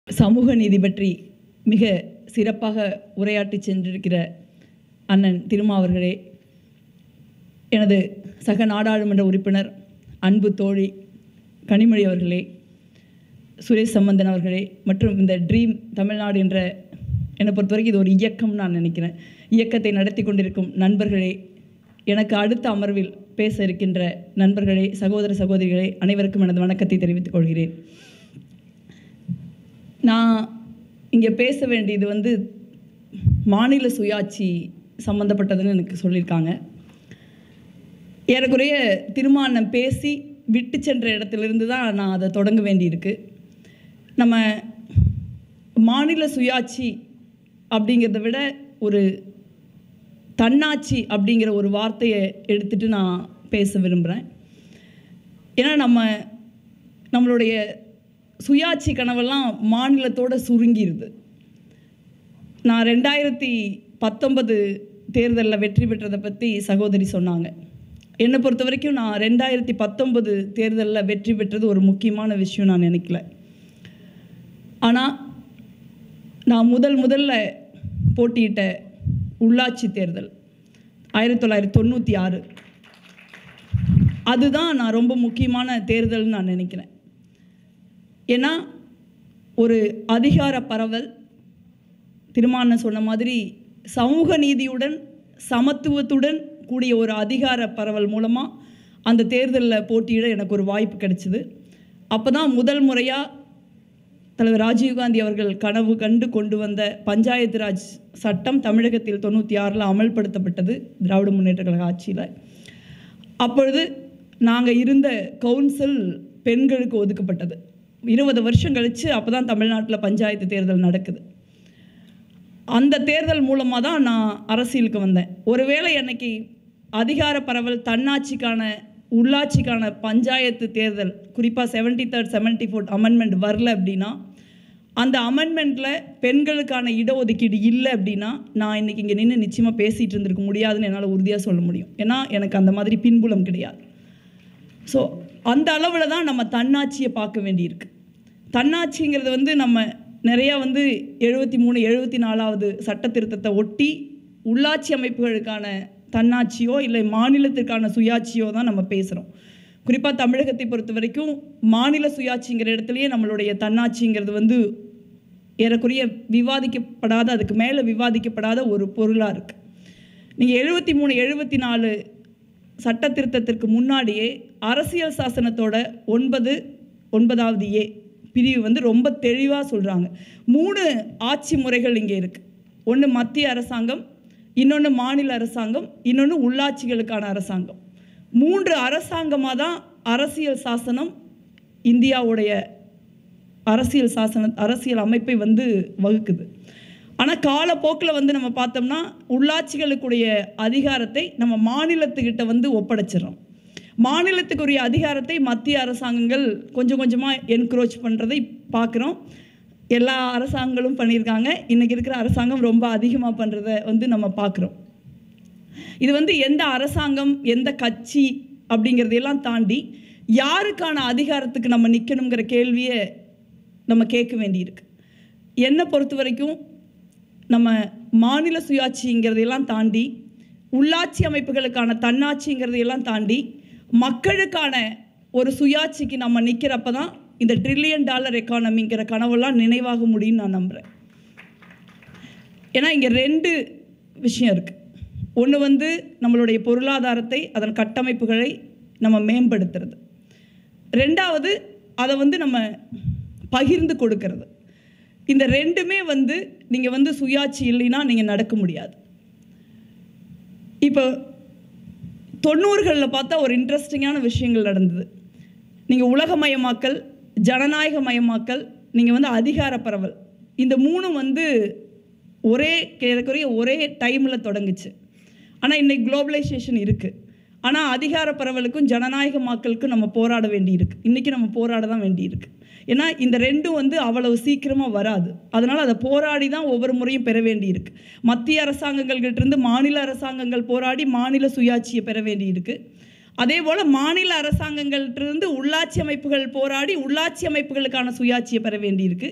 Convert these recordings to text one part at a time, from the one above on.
சமூக நீதி பற்றி மிக சிறப்பாக உரையாற்றி சென்றிருக்கிற அண்ணன் திருமா அவர்களே எனது சக நாடாளுமன்ற உறுப்பினர் அன்பு தோழி கனிமொழி அவர்களே சுரேஷ் சம்பந்தன் அவர்களே மற்றும் இந்த ட்ரீம் தமிழ்நாடு என்ற என்னை பொறுத்த வரைக்கும் இது ஒரு இயக்கம் நான் நினைக்கிறேன் இயக்கத்தை நடத்தி கொண்டிருக்கும் நண்பர்களே எனக்கு அடுத்த அமர்வில் பேச இருக்கின்ற நண்பர்களே சகோதர சகோதரிகளே அனைவருக்கும் எனது வணக்கத்தை தெரிவித்துக் கொள்கிறேன் நான் இங்கே பேச வேண்டியது வந்து மாநில சுயாட்சி சம்மந்தப்பட்டதுன்னு எனக்கு சொல்லியிருக்காங்க ஏறக்குறைய திருமானம் பேசி விட்டு சென்ற இடத்துலேருந்து தான் நான் அதை தொடங்க வேண்டியிருக்கு நம்ம மாநில சுயாட்சி அப்படிங்கிறத விட ஒரு தன்னாட்சி அப்படிங்கிற ஒரு வார்த்தையை எடுத்துட்டு நான் பேச விரும்புகிறேன் ஏன்னா நம்ம நம்மளுடைய சுயாட்சி கனவெல்லாம் மாநிலத்தோட சுருங்கிருது நான் ரெண்டாயிரத்தி பத்தொன்பது தேர்தலில் வெற்றி பெற்றதை பற்றி சகோதரி சொன்னாங்க என்னை பொறுத்த வரைக்கும் நான் ரெண்டாயிரத்தி பத்தொன்பது தேர்தலில் வெற்றி பெற்றது ஒரு முக்கியமான விஷயம் நான் நினைக்கல ஆனால் நான் முதல் முதல்ல போட்டியிட்ட உள்ளாட்சி தேர்தல் ஆயிரத்தி தொள்ளாயிரத்தி தொண்ணூற்றி ஆறு அதுதான் நான் ரொம்ப முக்கியமான தேர்தல்னு நான் நினைக்கிறேன் ஏன்னா ஒரு அதிகார பரவல் திருமானன் சொன்ன மாதிரி சமூக நீதியுடன் சமத்துவத்துடன் கூடிய ஒரு அதிகார பரவல் மூலமாக அந்த தேர்தலில் போட்டியிட எனக்கு ஒரு வாய்ப்பு கிடைச்சிது அப்போ தான் முதல் முறையாக தலைவர் ராஜீவ்காந்தி அவர்கள் கனவு கண்டு கொண்டு வந்த பஞ்சாயத்து ராஜ் சட்டம் தமிழகத்தில் தொண்ணூற்றி ஆறில் அமல்படுத்தப்பட்டது திராவிட முன்னேற்ற கழக ஆட்சியில் அப்பொழுது நாங்கள் இருந்த கவுன்சில் பெண்களுக்கு ஒதுக்கப்பட்டது இருபது வருஷம் கழித்து அப்போ தான் தமிழ்நாட்டில் பஞ்சாயத்து தேர்தல் நடக்குது அந்த தேர்தல் மூலமாக தான் நான் அரசியலுக்கு வந்தேன் ஒருவேளை அன்னைக்கு அதிகார பரவல் தன்னாட்சிக்கான உள்ளாட்சிக்கான பஞ்சாயத்து தேர்தல் குறிப்பாக seventy third seventy fourth amendment வரல அப்படின்னா அந்த அமெண்ட்மெண்ட்டில் பெண்களுக்கான இடஒதுக்கீடு இல்லை அப்படின்னா நான் இன்றைக்கி இங்கே நின்று நிச்சயமாக பேசிகிட்டு இருந்திருக்க முடியாதுன்னு என்னால் உறுதியாக சொல்ல முடியும் ஏன்னா எனக்கு அந்த மாதிரி பின்புலம் கிடையாது ஸோ அந்த அளவில் தான் நம்ம தன்னாட்சியை பார்க்க வேண்டியிருக்கு தன்னாட்சிங்கிறது வந்து நம்ம நிறையா வந்து எழுபத்தி மூணு எழுபத்தி நாலாவது சட்ட திருத்தத்தை ஒட்டி உள்ளாட்சி அமைப்புகளுக்கான தன்னாட்சியோ இல்லை மாநிலத்திற்கான சுயாட்சியோ தான் நம்ம பேசுகிறோம் குறிப்பாக தமிழகத்தை பொறுத்த வரைக்கும் மாநில சுயாட்சிங்கிற இடத்துலையே நம்மளுடைய தன்னாட்சிங்கிறது வந்து ஏறக்குறைய விவாதிக்கப்படாத அதுக்கு மேலே விவாதிக்கப்படாத ஒரு பொருளாக இருக்குது நீங்கள் எழுபத்தி மூணு எழுபத்தி நாலு சட்ட திருத்தத்திற்கு முன்னாடியே அரசியல் சாசனத்தோட ஒன்பது ஒன்பதாவது ஏ பிரிவு வந்து ரொம்ப தெளிவாக சொல்கிறாங்க மூணு ஆட்சி முறைகள் இங்கே இருக்குது ஒன்று மத்திய அரசாங்கம் இன்னொன்று மாநில அரசாங்கம் இன்னொன்று உள்ளாட்சிகளுக்கான அரசாங்கம் மூன்று அரசாங்கமாக தான் அரசியல் சாசனம் இந்தியாவுடைய அரசியல் சாசன அரசியல் அமைப்பை வந்து வகுக்குது ஆனால் காலப்போக்கில் வந்து நம்ம பார்த்தோம்னா உள்ளாட்சிகளுக்குடைய அதிகாரத்தை நம்ம மாநிலத்துக்கிட்ட வந்து ஒப்படைச்சிடறோம் மாநிலத்துக்குரிய அதிகாரத்தை மத்திய அரசாங்கங்கள் கொஞ்சம் கொஞ்சமாக என்க்ரோச் பண்ணுறதை பார்க்குறோம் எல்லா அரசாங்கங்களும் பண்ணியிருக்காங்க இன்றைக்கி இருக்கிற அரசாங்கம் ரொம்ப அதிகமாக பண்ணுறத வந்து நம்ம பார்க்குறோம் இது வந்து எந்த அரசாங்கம் எந்த கட்சி அப்படிங்கிறதையெல்லாம் தாண்டி யாருக்கான அதிகாரத்துக்கு நம்ம நிற்கணுங்கிற கேள்வியை நம்ம கேட்க வேண்டியிருக்கு என்னை பொறுத்த வரைக்கும் நம்ம மாநில சுயாட்சிங்கிறதையெல்லாம் தாண்டி உள்ளாட்சி அமைப்புகளுக்கான தன்னாட்சிங்கிறதையெல்லாம் தாண்டி மக்களுக்கான ஒரு சுயாட்சிக்கு நம்ம நிற்கிறப்ப தான் இந்த ட்ரில்லியன் டாலர் எக்கானமிங்கிற கனவெல்லாம் நினைவாக முடியும்னு நான் நம்புகிறேன் ஏன்னா இங்கே ரெண்டு விஷயம் இருக்குது ஒன்று வந்து நம்மளுடைய பொருளாதாரத்தை அதன் கட்டமைப்புகளை நம்ம மேம்படுத்துறது ரெண்டாவது அதை வந்து நம்ம பகிர்ந்து கொடுக்கறது இந்த ரெண்டுமே வந்து நீங்கள் வந்து சுயாட்சி இல்லைன்னா நீங்கள் நடக்க முடியாது இப்போ தொண்ணூறுகளில் பார்த்தா ஒரு இன்ட்ரெஸ்டிங்கான விஷயங்கள் நடந்தது நீங்கள் உலகமயமாக்கல் ஜனநாயகமயமாக்கல் நீங்கள் வந்து அதிகார பரவல் இந்த மூணும் வந்து ஒரே ஏறக்குறைய ஒரே டைமில் தொடங்குச்சு ஆனால் இன்னைக்கு குளோபலைசேஷன் இருக்குது ஆனால் அதிகார பரவலுக்கும் ஜனநாயகமாக்கலுக்கும் நம்ம போராட வேண்டியிருக்கு இன்றைக்கி நம்ம போராட தான் வேண்டியிருக்கு ஏன்னா இந்த ரெண்டும் வந்து அவ்வளவு சீக்கிரமாக வராது அதனால் அதை போராடி தான் ஒவ்வொரு முறையும் பெற வேண்டியிருக்கு மத்திய அரசாங்கங்கள்கிட்டருந்து மாநில அரசாங்கங்கள் போராடி மாநில சுயாட்சியை பெற வேண்டியிருக்கு அதே போல் மாநில அரசாங்கங்கள்ட்டிருந்து உள்ளாட்சி அமைப்புகள் போராடி உள்ளாட்சி அமைப்புகளுக்கான சுயாட்சியை பெற வேண்டியிருக்கு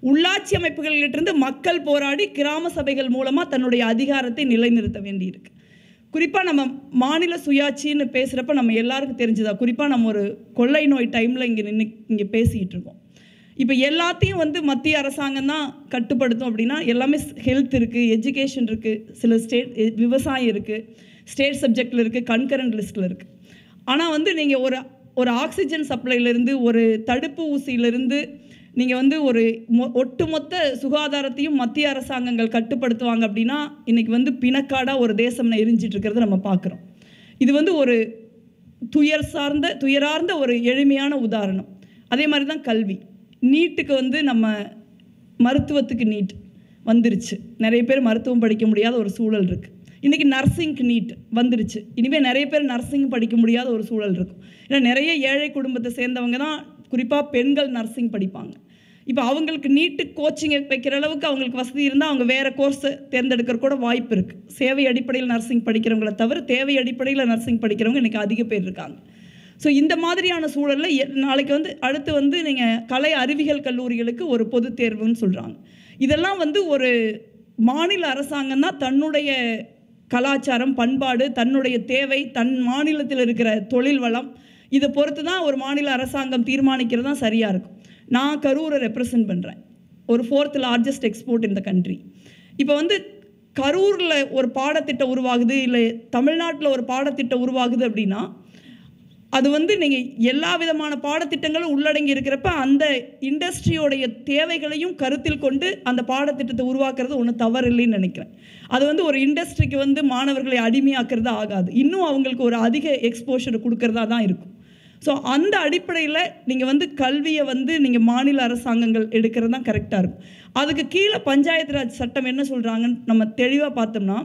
உள்ளாட்சி அமைப்புகளிலிருந்து மக்கள் போராடி கிராம சபைகள் மூலமாக தன்னுடைய அதிகாரத்தை நிலைநிறுத்த வேண்டியிருக்கு குறிப்பாக நம்ம மாநில சுயாட்சின்னு பேசுகிறப்ப நம்ம எல்லாருக்கும் தெரிஞ்சுதா குறிப்பாக நம்ம ஒரு கொள்ளை நோய் டைமில் இங்கே நின்று இங்கே பேசிக்கிட்டு இருக்கோம் இப்போ எல்லாத்தையும் வந்து மத்திய அரசாங்கம் தான் கட்டுப்படுத்தும் அப்படின்னா எல்லாமே ஹெல்த் இருக்குது எஜுகேஷன் இருக்குது சில ஸ்டேட் விவசாயம் இருக்குது ஸ்டேட் சப்ஜெக்டில் இருக்குது கன்கரண்ட் லிஸ்ட்டில் இருக்குது ஆனால் வந்து நீங்கள் ஒரு ஒரு ஆக்சிஜன் சப்ளைலேருந்து ஒரு தடுப்பு ஊசியிலிருந்து நீங்கள் வந்து ஒரு மொ ஒட்டுமொத்த சுகாதாரத்தையும் மத்திய அரசாங்கங்கள் கட்டுப்படுத்துவாங்க அப்படின்னா இன்றைக்கி வந்து பிணக்காடாக ஒரு தேசம் எரிஞ்சிட்டு இருக்கிறத நம்ம பார்க்குறோம் இது வந்து ஒரு துயர் சார்ந்த துயரார்ந்த ஒரு எளிமையான உதாரணம் அதே மாதிரி தான் கல்வி நீட்டுக்கு வந்து நம்ம மருத்துவத்துக்கு நீட் வந்துருச்சு நிறைய பேர் மருத்துவம் படிக்க முடியாத ஒரு சூழல் இருக்குது இன்றைக்கி நர்சிங்க்கு நீட் வந்துருச்சு இனிமேல் நிறைய பேர் நர்சிங் படிக்க முடியாத ஒரு சூழல் இருக்கும் ஏன்னா நிறைய ஏழை குடும்பத்தை சேர்ந்தவங்க தான் குறிப்பாக பெண்கள் நர்சிங் படிப்பாங்க இப்போ அவங்களுக்கு நீட்டு கோச்சிங் வைக்கிற அளவுக்கு அவங்களுக்கு வசதி இருந்தால் அவங்க வேறு கோர்ஸை தேர்ந்தெடுக்கிற கூட வாய்ப்பு இருக்குது சேவை அடிப்படையில் நர்சிங் படிக்கிறவங்கள தவிர தேவை அடிப்படையில் நர்சிங் படிக்கிறவங்க இன்றைக்கி அதிக பேர் இருக்காங்க ஸோ இந்த மாதிரியான சூழலில் எ- நாளைக்கு வந்து அடுத்து வந்து நீங்கள் கலை அறிவியல் கல்லூரிகளுக்கு ஒரு பொது தேர்வுன்னு சொல்கிறாங்க இதெல்லாம் வந்து ஒரு மாநில அரசாங்கம் தான் தன்னுடைய கலாச்சாரம் பண்பாடு தன்னுடைய தேவை தன் மாநிலத்தில் இருக்கிற தொழில் வளம் இதை பொறுத்து தான் ஒரு மாநில அரசாங்கம் தீர்மானிக்கிறது தான் சரியாக இருக்கும் நான் கரூரை ரெப்ரசன்ட் பண்ணுறேன் ஒரு ஃபோர்த் லார்ஜஸ்ட் எக்ஸ்போர்ட் இந்த கண்ட்ரி இப்போ வந்து கரூரில் ஒரு பாடத்திட்டம் உருவாகுது இல்லை தமிழ்நாட்டில் ஒரு பாடத்திட்டம் உருவாகுது அப்படின்னா அது வந்து நீங்கள் எல்லா விதமான பாடத்திட்டங்களும் உள்ளடங்கி இருக்கிறப்ப அந்த இண்டஸ்ட்ரியோடைய தேவைகளையும் கருத்தில் கொண்டு அந்த பாடத்திட்டத்தை உருவாக்குறது ஒன்றும் தவறு இல்லைன்னு நினைக்கிறேன் அது வந்து ஒரு இண்டஸ்ட்ரிக்கு வந்து மாணவர்களை அடிமையாக்குறது ஆகாது இன்னும் அவங்களுக்கு ஒரு அதிக எக்ஸ்போஷர் கொடுக்கறதா தான் இருக்கும் ஸோ அந்த அடிப்படையில் நீங்கள் வந்து கல்வியை வந்து நீங்கள் மாநில அரசாங்கங்கள் எடுக்கிறது தான் கரெக்டாக இருக்கும் அதுக்கு கீழே பஞ்சாயத்து ராஜ் சட்டம் என்ன சொல்கிறாங்கன்னு நம்ம தெளிவாக பார்த்தோம்னா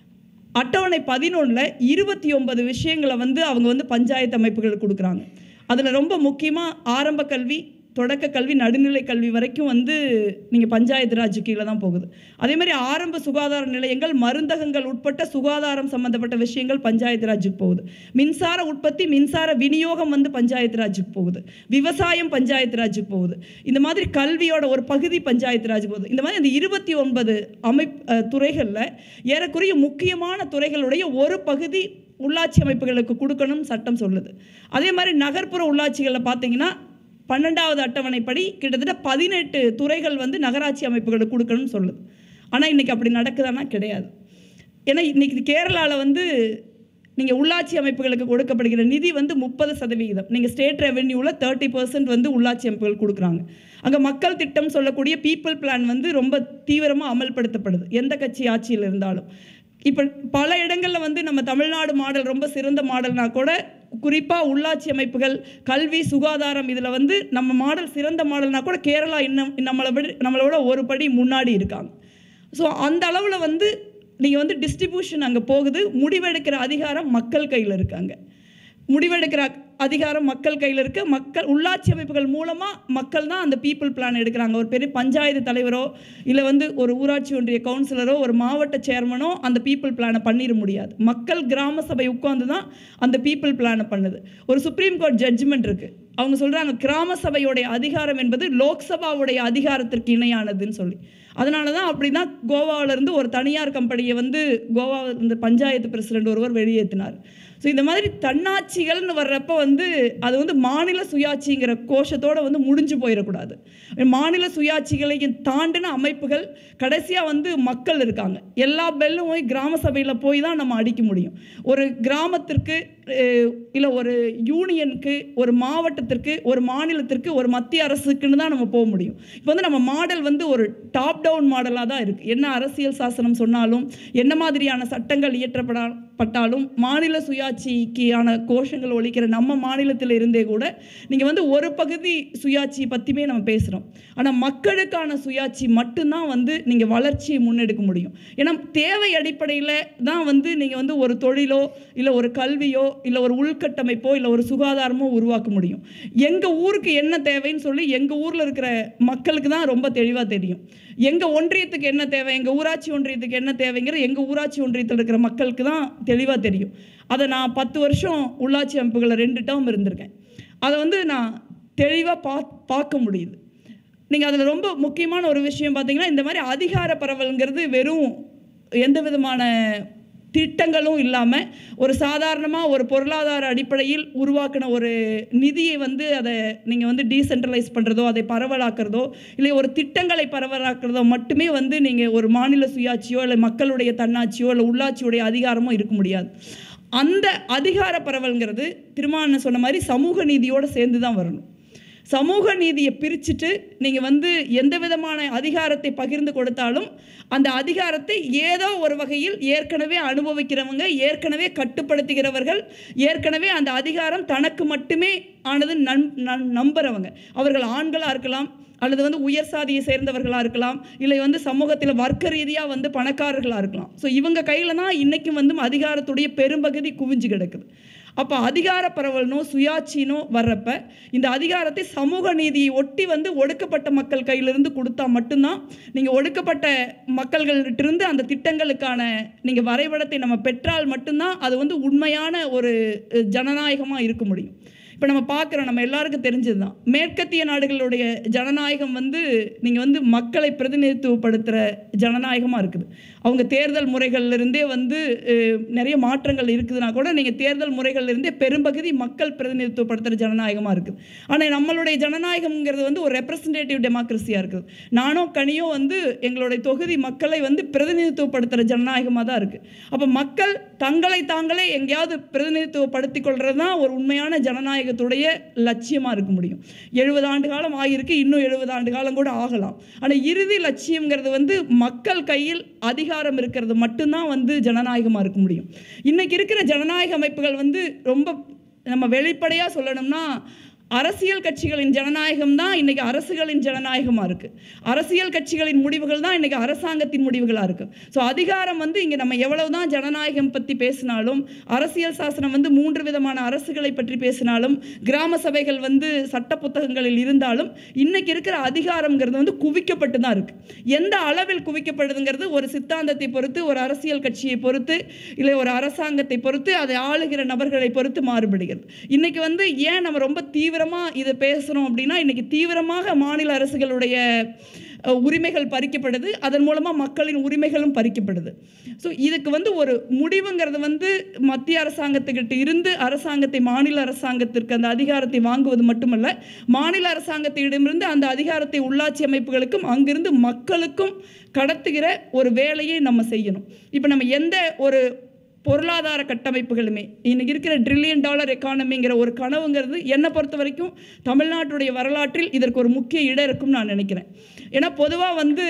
அட்டவணை பதினொன்றில் இருபத்தி ஒன்பது விஷயங்களை வந்து அவங்க வந்து பஞ்சாயத்து அமைப்புகள் கொடுக்குறாங்க அதில் ரொம்ப முக்கியமாக ஆரம்ப கல்வி தொடக்க கல்வி நடுநிலை கல்வி வரைக்கும் வந்து நீங்கள் பஞ்சாயத்து ராஜ் கீழே தான் போகுது அதே மாதிரி ஆரம்ப சுகாதார நிலையங்கள் மருந்தகங்கள் உட்பட்ட சுகாதாரம் சம்மந்தப்பட்ட விஷயங்கள் பஞ்சாயத்து ராஜுக்கு போகுது மின்சார உற்பத்தி மின்சார விநியோகம் வந்து பஞ்சாயத்து ராஜுக்கு போகுது விவசாயம் பஞ்சாயத்து ராஜுக்கு போகுது இந்த மாதிரி கல்வியோட ஒரு பகுதி பஞ்சாயத்து ராஜ் போகுது இந்த மாதிரி அந்த இருபத்தி ஒன்பது அமைப் துறைகளில் ஏறக்குறைய முக்கியமான துறைகளுடைய ஒரு பகுதி உள்ளாட்சி அமைப்புகளுக்கு கொடுக்கணும்னு சட்டம் சொல்லுது அதே மாதிரி நகர்ப்புற உள்ளாட்சிகளில் பார்த்தீங்கன்னா பன்னெண்டாவது அட்டவணைப்படி கிட்டத்தட்ட பதினெட்டு துறைகள் வந்து நகராட்சி அமைப்புகளுக்கு கொடுக்கணும்னு சொல்லுது ஆனால் இன்றைக்கி அப்படி நடக்குதானா கிடையாது ஏன்னா இன்றைக்கி கேரளாவில் வந்து நீங்கள் உள்ளாட்சி அமைப்புகளுக்கு கொடுக்கப்படுகிற நிதி வந்து முப்பது சதவிகிதம் நீங்கள் ஸ்டேட் ரெவென்யூவில் தேர்ட்டி பர்சன்ட் வந்து உள்ளாட்சி அமைப்புகள் கொடுக்குறாங்க அங்கே மக்கள் திட்டம் சொல்லக்கூடிய பீப்புள் பிளான் வந்து ரொம்ப தீவிரமாக அமல்படுத்தப்படுது எந்த கட்சி ஆட்சியில் இருந்தாலும் இப்போ பல இடங்களில் வந்து நம்ம தமிழ்நாடு மாடல் ரொம்ப சிறந்த மாடல்னா கூட குறிப்பாக உள்ளாட்சி அமைப்புகள் கல்வி சுகாதாரம் இதில் வந்து நம்ம மாடல் சிறந்த மாடல்னா கூட கேரளா இன்னும் நம்மளை விட நம்மளை விட ஒரு படி முன்னாடி இருக்காங்க ஸோ அந்த அளவில் வந்து நீங்கள் வந்து டிஸ்ட்ரிபியூஷன் அங்கே போகுது முடிவெடுக்கிற அதிகாரம் மக்கள் கையில் இருக்காங்க முடிவெடுக்கிற அதிகாரம் மக்கள் கையில் இருக்க மக்கள் உள்ளாட்சி அமைப்புகள் மூலமாக மக்கள் தான் அந்த பீப்புள் பிளான் எடுக்கிறாங்க ஒரு பெரிய பஞ்சாயத்து தலைவரோ இல்லை வந்து ஒரு ஊராட்சி ஒன்றிய கவுன்சிலரோ ஒரு மாவட்ட சேர்மனோ அந்த பீப்புள் பிளானை பண்ணிட முடியாது மக்கள் கிராம சபை உட்காந்து தான் அந்த பீப்புள் பிளானை பண்ணுது ஒரு சுப்ரீம் கோர்ட் ஜட்ஜ்மெண்ட் இருக்குது அவங்க சொல்கிறாங்க கிராம சபையோடைய அதிகாரம் என்பது லோக்சபாவுடைய அதிகாரத்திற்கு இணையானதுன்னு சொல்லி அதனால தான் அப்படி தான் கோவாவிலேருந்து ஒரு தனியார் கம்பெனியை வந்து கோவாவில் இருந்த பஞ்சாயத்து பிரசிடென்ட் ஒருவர் வெளியேற்றினார் ஸோ இந்த மாதிரி தன்னாட்சிகள்னு வர்றப்ப வந்து அது வந்து மாநில சுயாட்சிங்கிற கோஷத்தோட வந்து முடிஞ்சு போயிடக்கூடாது மாநில சுயாட்சிகளையும் தாண்டின அமைப்புகள் கடைசியாக வந்து மக்கள் இருக்காங்க எல்லா பெல்லும் போய் கிராம சபையில் போய் தான் நம்ம அடிக்க முடியும் ஒரு கிராமத்திற்கு இல்லை ஒரு யூனியனுக்கு ஒரு மாவட்டத்திற்கு ஒரு மாநிலத்திற்கு ஒரு மத்திய அரசுக்குன்னு தான் நம்ம போக முடியும் இப்போ வந்து நம்ம மாடல் வந்து ஒரு டாப் டவுன் மாடலாக தான் இருக்குது என்ன அரசியல் சாசனம் சொன்னாலும் என்ன மாதிரியான சட்டங்கள் இயற்றப்படா பட்டாலும் மாநில சுயாட்சிக்கான கோஷங்கள் ஒழிக்கிற நம்ம மாநிலத்தில் இருந்தே கூட நீங்கள் வந்து ஒரு பகுதி சுயாட்சி பற்றியுமே நம்ம பேசுகிறோம் ஆனால் மக்களுக்கான சுயாட்சி மட்டும்தான் வந்து நீங்கள் வளர்ச்சியை முன்னெடுக்க முடியும் ஏன்னா தேவை அடிப்படையில் தான் வந்து நீங்கள் வந்து ஒரு தொழிலோ இல்லை ஒரு கல்வியோ இல்லை ஒரு உள்கட்டமைப்போ இல்லை ஒரு சுகாதாரமோ உருவாக்க முடியும் எங்கள் ஊருக்கு என்ன தேவைன்னு சொல்லி எங்கள் ஊரில் இருக்கிற மக்களுக்கு தான் ரொம்ப தெளிவாக தெரியும் எங்கள் ஒன்றியத்துக்கு என்ன தேவை எங்கள் ஊராட்சி ஒன்றியத்துக்கு என்ன தேவைங்கிறது எங்கள் ஊராட்சி ஒன்றியத்தில் இருக்கிற மக்களுக்கு தான் தெளிவாக தெரியும் அதை நான் பத்து வருஷம் உள்ளாட்சி அமைப்புகளில் ரெண்டு டேர்ம் இருந்திருக்கேன் அதை வந்து நான் தெளிவாக பா பார்க்க முடியுது நீங்கள் அதில் ரொம்ப முக்கியமான ஒரு விஷயம் பார்த்தீங்கன்னா இந்த மாதிரி அதிகார பரவல்ங்கிறது வெறும் எந்த விதமான திட்டங்களும் இல்லாமல் ஒரு சாதாரணமாக ஒரு பொருளாதார அடிப்படையில் உருவாக்கின ஒரு நிதியை வந்து அதை நீங்கள் வந்து டீசென்ட்ரலைஸ் பண்ணுறதோ அதை பரவலாக்குறதோ இல்லை ஒரு திட்டங்களை பரவலாக்குறதோ மட்டுமே வந்து நீங்கள் ஒரு மாநில சுயாட்சியோ இல்லை மக்களுடைய தன்னாட்சியோ இல்லை உள்ளாட்சியுடைய அதிகாரமோ இருக்க முடியாது அந்த அதிகார பரவல்ங்கிறது திருமாவளவன் சொன்ன மாதிரி சமூக நீதியோடு சேர்ந்து தான் வரணும் சமூக நீதியை பிரிச்சுட்டு நீங்கள் வந்து எந்த விதமான அதிகாரத்தை பகிர்ந்து கொடுத்தாலும் அந்த அதிகாரத்தை ஏதோ ஒரு வகையில் ஏற்கனவே அனுபவிக்கிறவங்க ஏற்கனவே கட்டுப்படுத்துகிறவர்கள் ஏற்கனவே அந்த அதிகாரம் தனக்கு மட்டுமே ஆனது நம் நம் நம்புறவங்க அவர்கள் ஆண்களாக இருக்கலாம் அல்லது வந்து உயர் சாதியை சேர்ந்தவர்களாக இருக்கலாம் இல்லை வந்து சமூகத்தில் வர்க்க ரீதியாக வந்து பணக்காரர்களாக இருக்கலாம் ஸோ இவங்க கையில் தான் இன்றைக்கும் வந்து அதிகாரத்துடைய பெரும்பகுதி குவிஞ்சு கிடக்குது அப்போ அதிகார பரவல்னோ சுயாட்சினோ வர்றப்ப இந்த அதிகாரத்தை சமூக நீதியை ஒட்டி வந்து ஒடுக்கப்பட்ட மக்கள் கையிலிருந்து கொடுத்தா மட்டும்தான் நீங்கள் ஒடுக்கப்பட்ட மக்கள்கிட்டிருந்து அந்த திட்டங்களுக்கான நீங்கள் வரைபடத்தை நம்ம பெற்றால் மட்டும்தான் அது வந்து உண்மையான ஒரு ஜனநாயகமாக இருக்க முடியும் இப்போ நம்ம பார்க்குறோம் நம்ம எல்லாருக்கும் தெரிஞ்சது தான் மேற்கத்திய நாடுகளுடைய ஜனநாயகம் வந்து நீங்கள் வந்து மக்களை பிரதிநிதித்துவப்படுத்துகிற ஜனநாயகமாக இருக்குது அவங்க தேர்தல் முறைகள்லேருந்தே வந்து அஹ், நிறைய மாற்றங்கள் இருக்குதுன்னா கூட நீங்கள் தேர்தல் முறைகள்லேருந்தே பெரும்பகுதி மக்கள் பிரதிநிதித்துவப்படுத்துகிற ஜனநாயகமாக இருக்குது ஆனால் நம்மளுடைய ஜனநாயகம்ங்கிறது வந்து ஒரு ரெப்ரசன்டேட்டிவ் டெமோக்ரஸியாக இருக்குது நானோ கனியோ வந்து எங்களுடைய தொகுதி மக்களை வந்து பிரதிநிதித்துவப்படுத்துகிற ஜனநாயகமாக தான் இருக்குது அப்போ மக்கள் தங்களை தாங்களே எங்கேயாவது பிரதிநிதித்துவப்படுத்திக் கொள்வது தான் ஒரு உண்மையான ஜனநாயகத்துடைய லட்சியமாக இருக்க முடியும் எழுபது ஆண்டு காலம் ஆகியிருக்கு இன்னும் எழுபது ஆண்டு காலம் கூட ஆகலாம் ஆனால் இறுதி லட்சியம்ங்கிறது வந்து மக்கள் கையில் அதிகாரம் இருக்கிறது மட்டும்தான் வந்து ஜனநாயகமாக இருக்க முடியும் இன்னைக்கு இருக்கிற ஜனநாயக அமைப்புகள் வந்து ரொம்ப நம்ம வெளிப்படையாக சொல்லணும்னா அரசியல் கட்சிகளின் ஜனநாயகம் தான் இன்னைக்கு அரசுகளின் ஜனநாயகமாக இருக்குது அரசியல் கட்சிகளின் முடிவுகள் தான் இன்னைக்கு அரசாங்கத்தின் முடிவுகளாக இருக்குது ஸோ அதிகாரம் வந்து இங்கே நம்ம எவ்வளவு தான் ஜனநாயகம் பற்றி பேசினாலும் அரசியல் சாசனம் வந்து மூன்று விதமான அரசுகளை பற்றி பேசினாலும் கிராம சபைகள் வந்து சட்ட புத்தகங்களில் இருந்தாலும் இன்னைக்கு இருக்கிற அதிகாரம்ங்கிறது வந்து குவிக்கப்பட்டு தான் இருக்குது எந்த அளவில் குவிக்கப்படுதுங்கிறது ஒரு சித்தாந்தத்தை பொறுத்து ஒரு அரசியல் கட்சியை பொறுத்து இல்லை ஒரு அரசாங்கத்தை பொறுத்து அதை ஆளுகிற நபர்களை பொறுத்து மாறுபடுகிறது இன்னைக்கு வந்து ஏன் நம்ம ரொம்ப தீவிரமாக இதை பேசுகிறோம் அப்படின்னா இன்னைக்கு தீவிரமாக மாநில அரசுகளுடைய அஹ், உரிமைகள் பறிக்கப்படுது அதன் மூலமாக மக்களின் உரிமைகளும் பறிக்கப்படுது ஸோ இதுக்கு வந்து ஒரு முடிவுங்கிறது வந்து மத்திய அரசாங்கத்துக்கிட்ட இருந்து அரசாங்கத்தை மாநில அரசாங்கத்திற்கு அந்த அதிகாரத்தை வாங்குவது மட்டுமல்ல மாநில அரசாங்கத்திடமிருந்து அந்த அதிகாரத்தை உள்ளாட்சி அமைப்புகளுக்கும் அங்கிருந்து மக்களுக்கும் கடத்துகிற ஒரு வேலையை நம்ம செய்யணும் இப்போ நம்ம எந்த ஒரு பொருளாதார கட்டமைப்புகளுமே இன்னைக்கு இருக்கிற ட்ரில்லியன் டாலர் எக்கானமிங்கிற ஒரு கனவுங்கிறது என்னை பொறுத்த வரைக்கும் தமிழ்நாட்டுடைய வரலாற்றில் இதற்கு ஒரு முக்கிய இடம் இருக்கும்னு நான் நினைக்கிறேன் ஏன்னா பொதுவாக வந்து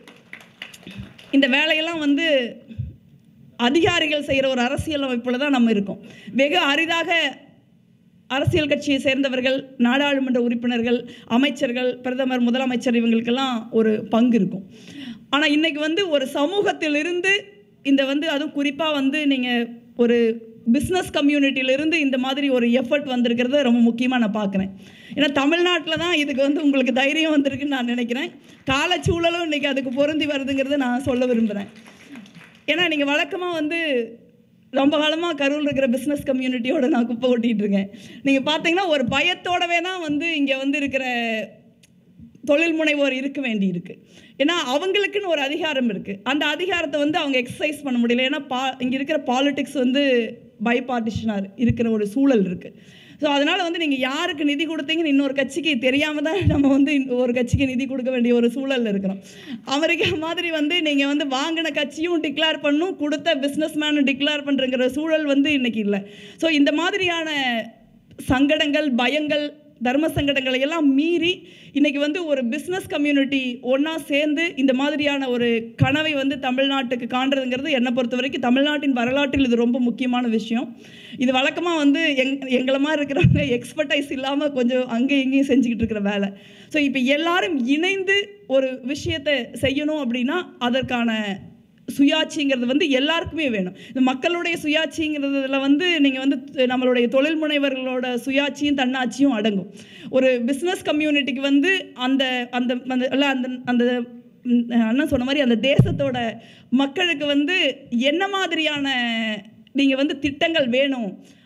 இந்த வேலையெல்லாம் வந்து அதிகாரிகள் செய்கிற ஒரு அரசியல் அமைப்பில் தான் நம்ம இருக்கோம் வெகு அரிதாக அரசியல் கட்சியை சேர்ந்தவர்கள் நாடாளுமன்ற உறுப்பினர்கள் அமைச்சர்கள் பிரதமர் முதலமைச்சர் இவங்களுக்கெல்லாம் ஒரு பங்கு இருக்கும் ஆனால் இன்னைக்கு வந்து ஒரு சமூகத்திலிருந்து இந்த வந்து அதுவும் குறிப்பாக வந்து நீங்கள் ஒரு பிஸ்னஸ் கம்யூனிட்டியிலிருந்து இந்த மாதிரி ஒரு எஃபர்ட் வந்திருக்கிறத ரொம்ப முக்கியமாக நான் பார்க்குறேன் ஏன்னா தமிழ்நாட்டில் தான் இதுக்கு வந்து உங்களுக்கு தைரியம் வந்திருக்குன்னு நான் நினைக்கிறேன் காலச்சூழலும் இன்னைக்கு அதுக்கு பொருந்தி வருதுங்கிறத நான் சொல்ல விரும்புகிறேன் ஏன்னா நீங்கள் வழக்கமாக வந்து ரொம்ப காலமாக கரூர் இருக்கிற பிஸ்னஸ் கம்யூனிட்டியோட நான் குப்பை கொட்டிகிட்டு இருக்கேன் நீங்கள் பார்த்தீங்கன்னா ஒரு பயத்தோடவே தான் வந்து இங்கே வந்து இருக்கிற தொழில் முனைவோர் இருக்க வேண்டி இருக்கு ஏன்னா அவங்களுக்குன்னு ஒரு அதிகாரம் இருக்குது அந்த அதிகாரத்தை வந்து அவங்க எக்ஸசைஸ் பண்ண முடியல ஏன்னா பா இங்கே இருக்கிற பாலிடிக்ஸ் வந்து பை பார்ட்டிஷனாக இருக்கிற ஒரு சூழல் இருக்குது ஸோ அதனால் வந்து நீங்கள் யாருக்கு நிதி கொடுத்தீங்கன்னு இன்னொரு கட்சிக்கு தெரியாமல் தான் நம்ம வந்து இன்னொரு ஒரு கட்சிக்கு நிதி கொடுக்க வேண்டிய ஒரு சூழலில் இருக்கிறோம் அமெரிக்கா மாதிரி வந்து நீங்கள் வந்து வாங்கின கட்சியும் டிக்ளேர் பண்ணும் கொடுத்த பிஸ்னஸ் மேனும் டிக்ளேர் பண்ணுறங்கிற சூழல் வந்து இன்னைக்கு இல்லை ஸோ இந்த மாதிரியான சங்கடங்கள் பயங்கள் தர்ம சங்கடங்களை எல்லாம் மீறி இன்னைக்கு வந்து ஒரு பிஸ்னஸ் கம்யூனிட்டி ஒன்றா சேர்ந்து இந்த மாதிரியான ஒரு கனவை வந்து தமிழ்நாட்டுக்கு காண்றதுங்கிறது என்னை பொறுத்த வரைக்கும் தமிழ்நாட்டின் வரலாற்றில் இது ரொம்ப முக்கியமான விஷயம் இது வழக்கமாக வந்து எங் எங்களை மாதிரி இருக்கிறவங்க எக்ஸ்பர்டைஸ் இல்லாமல் கொஞ்சம் அங்கேயும் இங்கேயும் செஞ்சுக்கிட்டு இருக்கிற வேலை ஸோ இப்போ எல்லாரும் இணைந்து ஒரு விஷயத்தை செய்யணும் அப்படின்னா அதற்கான சுயாட்சிங்கிறது வந்து எல்லாருக்குமே வேணும் இந்த மக்களுடைய சுயாட்சிங்கிறதுல வந்து நீங்கள் வந்து நம்மளுடைய தொழில் முனைவர்களோட சுயாட்சியும் தன்னாட்சியும் அடங்கும் ஒரு பிஸ்னஸ் கம்யூனிட்டிக்கு வந்து அந்த அந்த அந்த இல்ல அந்த அந்த ம், அண்ணன் சொன்ன மாதிரி அந்த தேசத்தோட மக்களுக்கு வந்து என்ன மாதிரியான நீங்கள் வந்து திட்டங்கள் வேணும்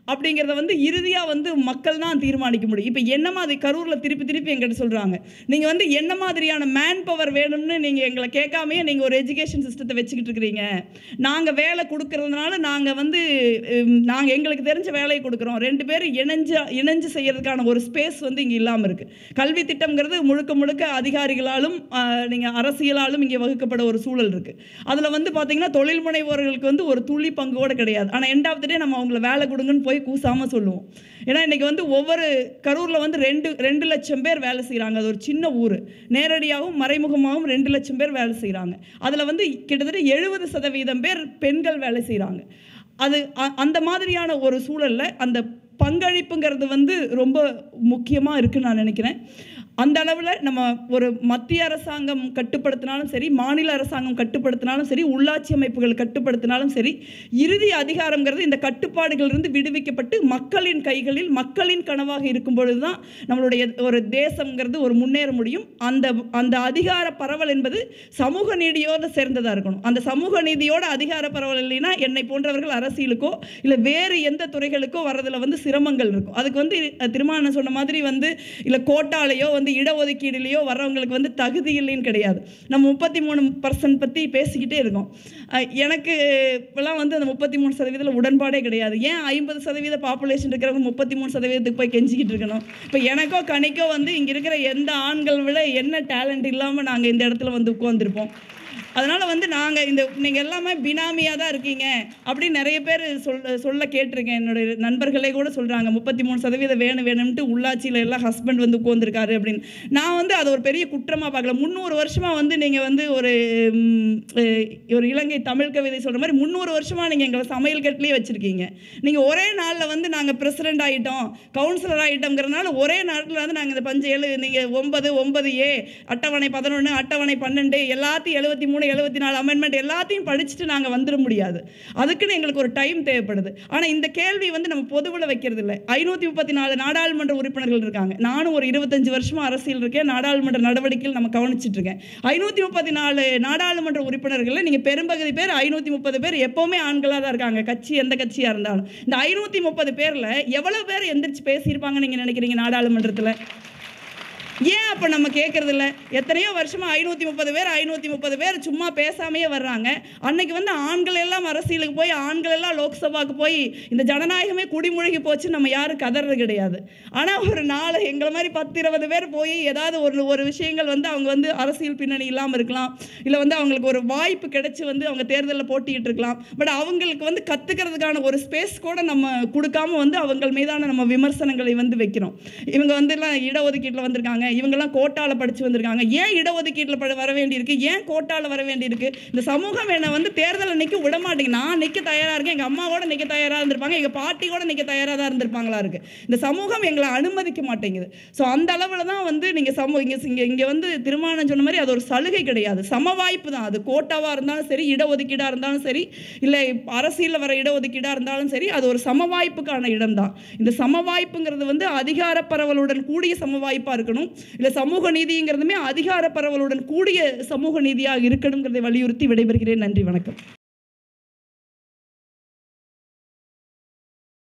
அப்படிங்கிறத வந்து இறுதியாக வந்து மக்கள் தான் தீர்மானிக்க முடியும் இப்போ என்ன மாதிரி கரூரில் திருப்பி திருப்பி எங்கிட்ட சொல்கிறாங்க நீங்கள் வந்து என்ன மாதிரியான மேன் பவர் வேணும்னு நீங்கள் எங்களை கேட்காமையே நீங்கள் ஒரு எஜுகேஷன் சிஸ்டத்தை வச்சுக்கிட்டு இருக்கிறீங்க நாங்கள் வேலை கொடுக்கறதுனால நாங்கள் வந்து நாங்கள் எங்களுக்கு தெரிஞ்ச வேலையை கொடுக்குறோம் ரெண்டு பேரும் இணைஞ்சு இணைஞ்சு செய்யறதுக்கான ஒரு ஸ்பேஸ் வந்து இங்கே இல்லாமல் இருக்குது கல்வி திட்டம்ங்கிறது முழுக்க முழுக்க அதிகாரிகளாலும் நீங்கள் அரசியலாலும் இங்கே வகுக்கப்பட ஒரு சூழல் இருக்குது அதில் வந்து பார்த்தீங்கன்னா தொழில் முனைவோர்களுக்கு வந்து ஒரு துளி பங்கு கூட கிடையாது ஆனால் எண்ட் ஆஃப் த டே நம்ம அவங்கள வேலை கொடுங்கன்னு போய் கூசாமல் சொல்லுவோம் ஏன்னா இன்றைக்கி வந்து ஒவ்வொரு கரூரில் வந்து ரெண்டு ரெண்டு லட்சம் பேர் வேலை செய்கிறாங்க அது ஒரு சின்ன ஊர் நேரடியாகவும் மறைமுகமாகவும் ரெண்டு லட்சம் பேர் வேலை செய்கிறாங்க அதில் வந்து கிட்டத்தட்ட எழுபது சதவீதம் பேர் பெண்கள் வேலை செய்கிறாங்க அது அ- அந்த மாதிரியான ஒரு சூழலில் அந்த பங்களிப்புங்கிறது வந்து ரொம்ப முக்கியமாக இருக்குன்னு நான் நினைக்கிறேன் அந்த அளவில் நம்ம ஒரு மத்திய அரசாங்கம் கட்டுப்படுத்தினாலும் சரி மாநில அரசாங்கம் கட்டுப்படுத்தினாலும் சரி உள்ளாட்சி அமைப்புகள் கட்டுப்படுத்தினாலும் சரி இறுதி அதிகாரங்கிறது இந்த கட்டுப்பாடுகளிலிருந்து விடுவிக்கப்பட்டு மக்களின் கைகளில் மக்களின் கனவாக இருக்கும் பொழுது தான் நம்மளுடைய ஒரு தேசம்ங்கிறது ஒரு முன்னேற முடியும் அந்த அந்த அதிகார பரவல் என்பது சமூக நீதியோடு சேர்ந்ததாக இருக்கணும் அந்த சமூக நீதியோட அதிகார பரவல் இல்லைன்னா என்னை போன்றவர்கள் அரசியலுக்கோ இல்லை வேறு எந்த துறைகளுக்கோ வர்றதுல வந்து சிரமங்கள் இருக்கும் அதுக்கு வந்து அஹ், திருமாவளவன் சொன்ன மாதிரி வந்து இல்லை கோட்டாலேயோ வந்து இடஒதுக்கீடுலேயோ வர்றவங்களுக்கு வந்து தகுதி இல்லைன்னு கிடையாது நம்ம முப்பத்தி மூணு பர்சன்ட் பற்றி பேசிக்கிட்டே இருக்கோம் அஹ், எனக்கு இப்போலாம் வந்து அந்த முப்பத்தி மூணு சதவீதத்தில் உடன்பாடே கிடையாது ஏன் ஐம்பது சதவீத பாப்புலேஷன் இருக்கிறவங்க முப்பத்தி மூணு சதவீதத்துக்கு போய் கெஞ்சிக்கிட்டு இருக்கணும் இப்போ எனக்கோ கணிக்கோ வந்து இங்கே இருக்கிற எந்த ஆண்கள் விட என்ன டேலண்ட் இல்லாமல் நாங்கள் இந்த இடத்துல வந்து உட்காந்துருப்போம் அதனால் வந்து நாங்கள் இந்த நீங்கள் எல்லாமே பினாமியாக தான் இருக்கீங்க அப்படின்னு நிறைய பேர் சொல் சொல்ல கேட்டிருக்கேன் என்னுடைய நண்பர்களே கூட சொல்கிறாங்க முப்பத்தி மூணு சதவீதம் வேணும் வேணும்ட்டு உள்ளாட்சியில் எல்லாம் ஹஸ்பண்ட் வந்து உட்காந்துருக்காரு அப்படின்னு நான் வந்து அது ஒரு பெரிய குற்றமாக பார்க்கல முந்நூறு வருஷமாக வந்து நீங்கள் வந்து ஒரு ம், அஹ், ஒரு இலங்கை தமிழ் கவிதை சொல்கிற மாதிரி முந்நூறு வருஷமாக நீங்கள் எங்களை சமையல் கட்டிலே வச்சுருக்கீங்க நீங்கள் ஒரே நாளில் வந்து நாங்கள் பிரசிடென்ட் ஆகிட்டோம் கவுன்சிலர் ஆகிட்டோங்கிறனால ஒரே நாட்டில் வந்து நாங்கள் இந்த பஞ்சு ஏழு நீங்கள் ஒன்பது ஒன்பது ஏ அட்டவணை பதினொன்று அட்டவணை பன்னெண்டு எல்லாத்தையும் எழுபத்தி மூணு எழுபத்தி நாலு அமெண்ட்மெண்ட் எல்லாத்தையும் படிச்சுட்டு நாங்கள் வந்துட முடியாது அதுக்குன்னு எங்களுக்கு ஒரு டைம் தேவைப்படுது ஆனால் இந்த கேள்வி வந்து நம்ம பொதுவில் வைக்கிறது இல்லை ஐநூற்றி முப்பத்தி நாலு நாடாளுமன்ற உறுப்பினர்கள் இருக்காங்க நானும் ஒரு இருபத்தஞ்சு வருஷமாக அரசியல் இருக்கேன் நாடாளுமன்ற நடவடிக்கைகள் நம்ம கவனிச்சிட்டு இருக்கேன் ஐநூற்றி முப்பத்தி நாலு நாடாளுமன்ற உறுப்பினர்களில் நீங்கள் பெரும்பகுதி பேர் ஐநூற்றி முப்பது பேர் எப்போவுமே ஆண்களாக தான் இருக்காங்க கட்சி எந்த கட்சியாக இருந்தாலும் இந்த ஐநூற்றி முப்பது பேரில் எவ்வளோ பேர் எந்திரிச்சு பேசியிருப்பாங்கன்னு நீங்கள் நினைக்கிறீங்க நாடாளுமன்றத்தில் ஏன் அப்போ நம்ம கேட்கறது இல்ல எத்தனையோ வருஷமா ஐநூற்றி முப்பது பேர் ஐநூற்றி முப்பது பேர் சும்மா பேசாமையே வர்றாங்க அன்னைக்கு வந்து ஆண்கள் எல்லாம் அரசியலுக்கு போய் ஆண்கள் எல்லாம் லோக்சபாவுக்கு போய் இந்த ஜனநாயகமே குடிமூழ்கி போச்சு நம்ம யாரும் கதறது கிடையாது ஆனால் ஒரு நாலு எங்களை மாதிரி பத்து இருபது பேர் போய் ஏதாவது ஒரு ஒரு விஷயங்கள் வந்து அவங்க வந்து அரசியல் பின்னணி இல்லாமல் இருக்கலாம் இல்லை வந்து அவங்களுக்கு ஒரு வாய்ப்பு கிடைச்சி வந்து அவங்க தேர்தலில் போட்டிக்கிட்டு இருக்கலாம் பட் அவங்களுக்கு வந்து கற்றுக்கிறதுக்கான ஒரு ஸ்பேஸ் கூட நம்ம கொடுக்காம வந்து அவங்க மீதான நம்ம விமர்சனங்களை வந்து வைக்கிறோம் இவங்க வந்து எல்லாம் இடஒதுக்கீட்டில் வந்திருக்காங்க இவங்கெல்லாம் கோட்டால படித்து வந்திருக்காங்க ஏன் இடஒதுக்கீட்டில் பட வர வேண்டியிருக்கு ஏன் கோட்டால வர வேண்டியிருக்கு இந்த சமூகம் என்னை வந்து தேர்தலில் நிற்க விட மாட்டேங்குது நான் நிற்க தயாராக இருக்கேன் எங்கள் அம்மாவோட நிற்க தயாராக இருந்திருப்பாங்க எங்கள் பாட்டி கூட நிற்க தயாராக தான் இருந்திருப்பாங்களா இருக்கு இந்த சமூகம் எங்களை அனுமதிக்க மாட்டேங்குது ஸோ அந்த அளவில் தான் வந்து நீங்கள் சமூக இங்கே இங்கே இங்கே வந்து திருமணம் சொன்ன மாதிரி அது ஒரு சலுகை கிடையாது சம வாய்ப்பு தான் அது கோட்டாவாக இருந்தாலும் சரி இடஒதுக்கீடாக இருந்தாலும் சரி இல்லை அரசியலில் வர இடஒதுக்கீடாக இருந்தாலும் சரி அது ஒரு சம வாய்ப்புக்கான இடம் தான் இந்த சம வாய்ப்புங்கிறது வந்து அதிகார பரவலுடன் கூடிய சம வாய்ப்பாக இருக்கணும் இல்லை சமூக நீதிங்கிறதுமே அதிகார பரவலுடன் கூடிய சமூக நீதியாக இருக்கணுங்கிறதை வலியுறுத்தி விடைபெறுகிறேன் நன்றி வணக்கம்